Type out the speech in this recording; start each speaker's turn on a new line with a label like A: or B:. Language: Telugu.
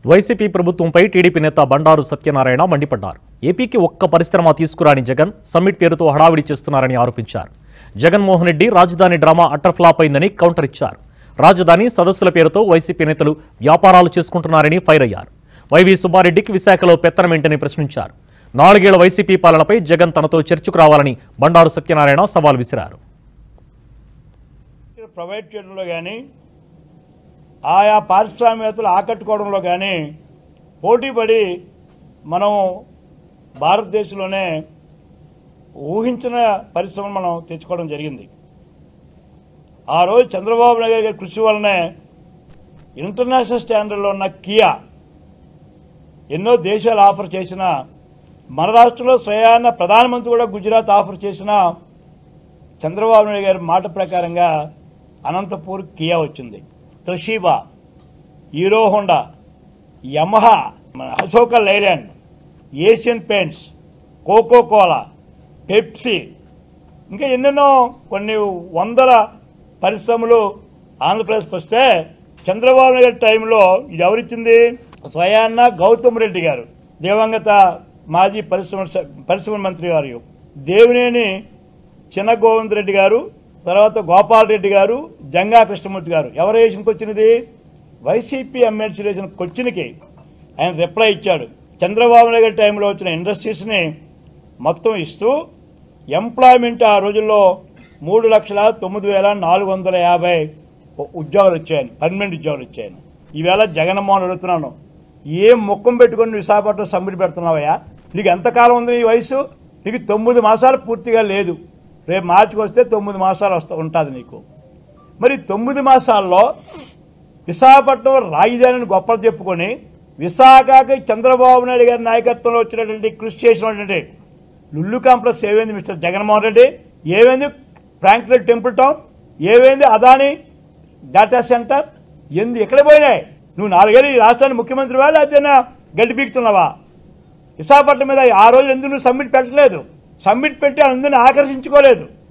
A: వైసీపీ ప్రభుత్వంపై టీడీపీ నేత బండారు సత్యనారాయణ మండిపడ్డారు ఏపీకి ఒక్క పరిశ్రమ తీసుకురాని జగన్ సమ్మిట్ పేరుతో హడావిడి చేస్తున్నారని ఆరోపించారు జగన్మోహన్ రెడ్డి రాజధాని డ్రామా అట్టర్ ఫ్లాప్ అయిందని కౌంటర్ ఇచ్చారు రాజధాని సదస్సుల పేరుతో వైసీపీ నేతలు వ్యాపారాలు చేసుకుంటున్నారని ఫైర్ అయ్యారు వైవి సుబ్బారెడ్డికి విశాఖలో పెత్తనమేంటని ప్రశ్నించారు నాలుగేళ్ల వైసీపీ పాలనపై జగన్ తనతో చర్చకు రావాలని బండారు సత్యనారాయణ సవాల్ విసిరారు
B: ప్రైవేట్ చేయడంలో కానీ ఆయా పారిశ్రామికవేత్తలు ఆకట్టుకోవడంలో కానీ పోటీపడి మనం భారతదేశంలోనే ఊహించిన పరిశ్రమను మనం తెచ్చుకోవడం జరిగింది ఆ రోజు చంద్రబాబు నాయుడు గారి కృషి వల్లనే ఇంటర్నేషనల్ స్టాండర్డ్లో ఉన్న కియా ఎన్నో దేశాలు ఆఫర్ చేసిన మన రాష్ట్రంలో స్వయాన ప్రధానమంత్రి కూడా గుజరాత్ ఆఫర్ చేసిన చంద్రబాబు నాయుడు గారి మాట ప్రకారంగా అనంతపూర్ కియా వచ్చింది తొషీబా హీరో హోండా యమహా మన Ashok Leyland Asian Paints Coca Cola Pepsi ఇంకా ఎన్నెన్నో కొన్ని వందల పరిశ్రమలు ఆంధ్రప్రదేశ్కి వస్తే చంద్రబాబు నాయుడు టైంలో ఇది ఎవరిచ్చింది స్వయాన్న గౌతమ్ రెడ్డి గారు దివంగత మాజీ పరిశ్రమ పరిశ్రమ మంత్రి గారు దేవినేని చిన్న గోవింద్ రెడ్డి గారు తర్వాత గోపాల్ రెడ్డి గారు జంగా కృష్ణమూర్తి గారు ఎవరు వేసినకి వచ్చినది వైసీపీ ఎమ్మెల్సీ వేసిన క్వశ్చన్కి ఆయన రిప్లై ఇచ్చాడు చంద్రబాబు నాయుడు గారి టైంలో వచ్చిన ఇండస్ట్రీస్ని మొత్తం ఇస్తూ ఎంప్లాయ్మెంట్ ఆ రోజుల్లో మూడు లక్షల తొమ్మిది వేల నాలుగు వందల యాభై ఉద్యోగాలు వచ్చాయని పర్మనెంట్ ఉద్యోగాలు వచ్చాయని ఈవేళ జగన్మోహన్ అడుగుతున్నాను ఏం ముఖం పెట్టుకుని విశాఖపట్నం సమ్మిట్ పెడుతున్నావయ్యా నీకు ఎంతకాలం ఉంది నీ వయసు నీకు తొమ్మిది మాసాలు పూర్తిగా లేదు రేపు మార్చికి వస్తే తొమ్మిది మాసాలు వస్తా ఉంటుంది నీకు మరి తొమ్మిది మాసాల్లో విశాఖపట్నం రాజధానిని గొప్పలు చెప్పుకొని విశాఖకి చంద్రబాబు నాయుడు గారి నాయకత్వంలో వచ్చినటువంటి కృషి చేసినటువంటి లుల్లు కాంప్లెక్స్ ఏమైంది మిస్టర్ జగన్మోహన్ రెడ్డి ఏమైంది ఫ్రాంక్లిన్ టెంపుల్ టౌన్ ఏమైంది అదాని డేటా సెంటర్ ఎందు ఎక్కడ పోయినాయి నువ్వు నాలుగేళ్ళు ఈ రాష్ట్రానికి ముఖ్యమంత్రివా లేకపోతే గడ్డి పీకుతున్నావా విశాఖపట్నం మీద ఆ రోజు ఎందుకు నువ్వు సమ్మిట్ పెట్టలేదు సమ్మిట్ పెట్టి అందరిని ఆకర్షించుకోలేదు